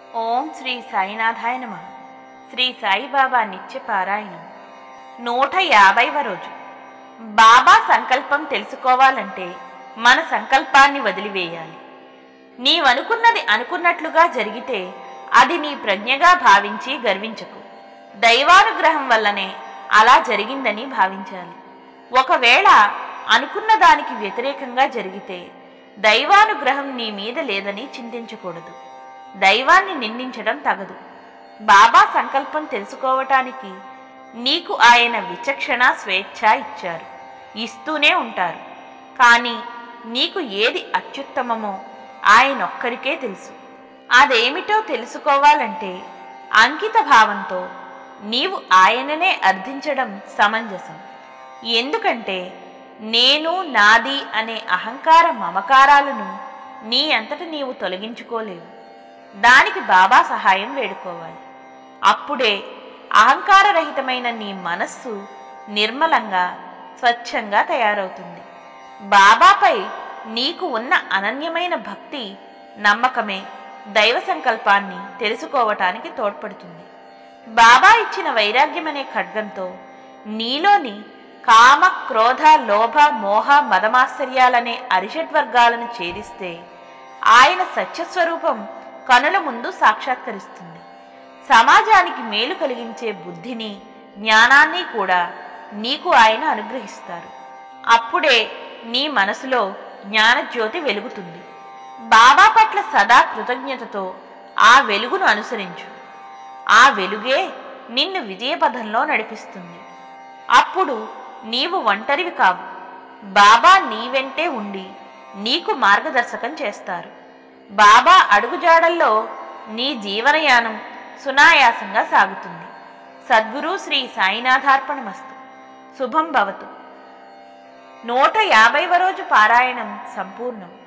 ఓం శ్రీ సాయినాథాయ నమ శ్రీ సాయిబాబా నిత్య పారాయణం నూట యాభైవ రోజు బాబా సంకల్పం తెలుసుకోవాలంటే మన సంకల్పాన్ని వదిలివేయాలి నీవనుకున్నది అనుకున్నట్లుగా జరిగితే అది నీ ప్రజ్ఞగా భావించి గర్వించకు దైవానుగ్రహం వల్లనే అలా జరిగిందని భావించాలి ఒకవేళ అనుకున్న దానికి వ్యతిరేకంగా జరిగితే దైవానుగ్రహం నీ మీద లేదని చింతించకూడదు దైవాన్ని నిందించడం తగదు బాబా సంకల్పం తెలుసుకోవటానికి నీకు ఆయన విచక్షణ స్వేచ్ఛ ఇచ్చారు ఇస్తూనే ఉంటారు కానీ నీకు ఏది అత్యుత్తమమో ఆయనొక్కరికే తెలుసు అదేమిటో తెలుసుకోవాలంటే అంకిత భావంతో నీవు ఆయననే అర్థించడం సమంజసం ఎందుకంటే నేను నాది అనే అహంకార మమకారాలను నీ అంతట నీవు తొలగించుకోలేవు దానికి బాబా సహాయం వేడుకోవాలి అప్పుడే అహంకారరహితమైన నీ మనస్సు నిర్మలంగా స్వచ్ఛంగా తయారవుతుంది బాబాపై నీకు ఉన్న అనన్యమైన భక్తి నమ్మకమే దైవ సంకల్పాన్ని తెలుసుకోవటానికి తోడ్పడుతుంది బాబా ఇచ్చిన వైరాగ్యమనే ఖడ్గంతో నీలోని కామ క్రోధ లోభ మోహ మదమాశ్చర్యాలనే అరిషడ్వర్గాలను ఛేదిస్తే ఆయన సత్యస్వరూపం కనుల ముందు సాక్షాత్కరిస్తుంది సమాజానికి మేలు కలిగించే బుద్ధిని జ్ఞానాన్ని కూడా నీకు ఆయన అనుగ్రహిస్తారు అప్పుడే నీ మనసులో జ్ఞానజ్యోతి వెలుగుతుంది బాబా పట్ల సదా కృతజ్ఞతతో ఆ వెలుగును అనుసరించు ఆ వెలుగే నిన్ను విజయపథంలో నడిపిస్తుంది అప్పుడు నీవు ఒంటరివి కావు బాబా నీ వెంటే ఉండి నీకు మార్గదర్శకం చేస్తారు బాబా అడుగుజాడల్లో నీ జీవనయానం సునాయాసంగా సాగుతుంది సద్గురు శ్రీ సాయినాథార్పణమస్తు శుభం భవతు నూట యాభైవ రోజు పారాయణం సంపూర్ణం